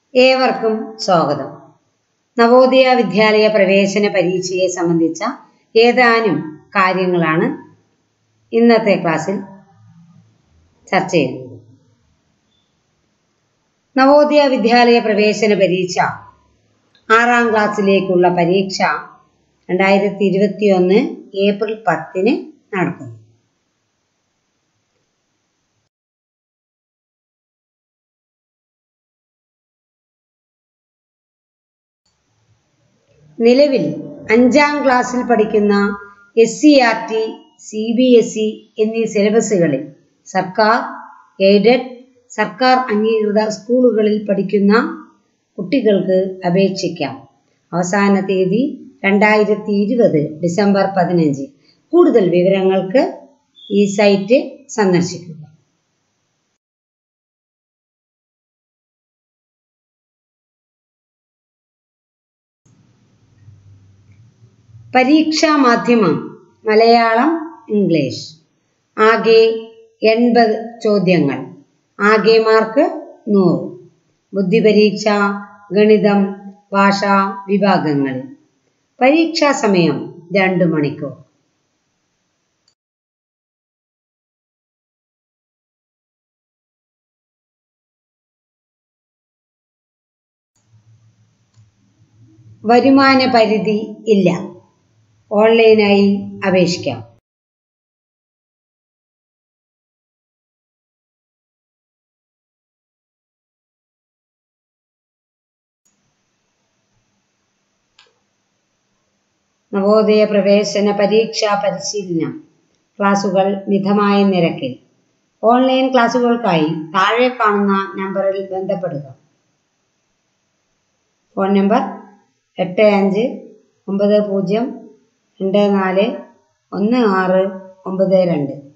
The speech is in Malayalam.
ഏവർക്കും സ്വാഗതം നവോദയ വിദ്യാലയ പ്രവേശന പരീക്ഷയെ സംബന്ധിച്ച ഏതാനും കാര്യങ്ങളാണ് ഇന്നത്തെ ക്ലാസ്സിൽ ചർച്ച ചെയ്യുന്നത് നവോദയ വിദ്യാലയ പ്രവേശന പരീക്ഷ ആറാം ക്ലാസ്സിലേക്കുള്ള പരീക്ഷ രണ്ടായിരത്തി ഇരുപത്തി ഒന്ന് ഏപ്രിൽ പത്തിന് നടക്കുന്നു നിലവിൽ അഞ്ചാം ക്ലാസ്സിൽ പഠിക്കുന്ന S C R T C B S E എന്നീ സിലബസുകളിൽ സർക്കാർ എയ്ഡഡ് സർക്കാർ അംഗീകൃത സ്കൂളുകളിൽ പഠിക്കുന്ന കുട്ടികൾക്ക് അപേക്ഷിക്കാം അവസാന തീയതി രണ്ടായിരത്തി ഇരുപത് ഡിസംബർ പതിനഞ്ച് കൂടുതൽ വിവരങ്ങൾക്ക് ഈ സൈറ്റ് സന്ദർശിക്കുക പരീക്ഷാ മാധ്യമം മലയാളം ഇംഗ്ലീഷ് ആകെ എൺപത് ചോദ്യങ്ങൾ ആകെ മാർക്ക് നൂറ് ബുദ്ധിപരീക്ഷ ഗണിതം ഭാഷാ വിഭാഗങ്ങളിൽ പരീക്ഷാ സമയം രണ്ട് മണിക്കൂർ വരുമാന പരിധി ഇല്ല ഓൺലൈനായി അപേക്ഷിക്കാം നവോദയ പ്രവേശന പരീക്ഷാ പരിശീലനം ക്ലാസുകൾ മിതമായ നിരക്കിൽ ഓൺലൈൻ ക്ലാസുകൾക്കായി താഴെ കാണുന്ന നമ്പറിൽ ബന്ധപ്പെടുക ഫോൺ നമ്പർ എട്ട് അഞ്ച് ഒമ്പത് പൂജ്യം രണ്ട് നാല് ഒന്ന് ആറ് ഒമ്പത് രണ്ട്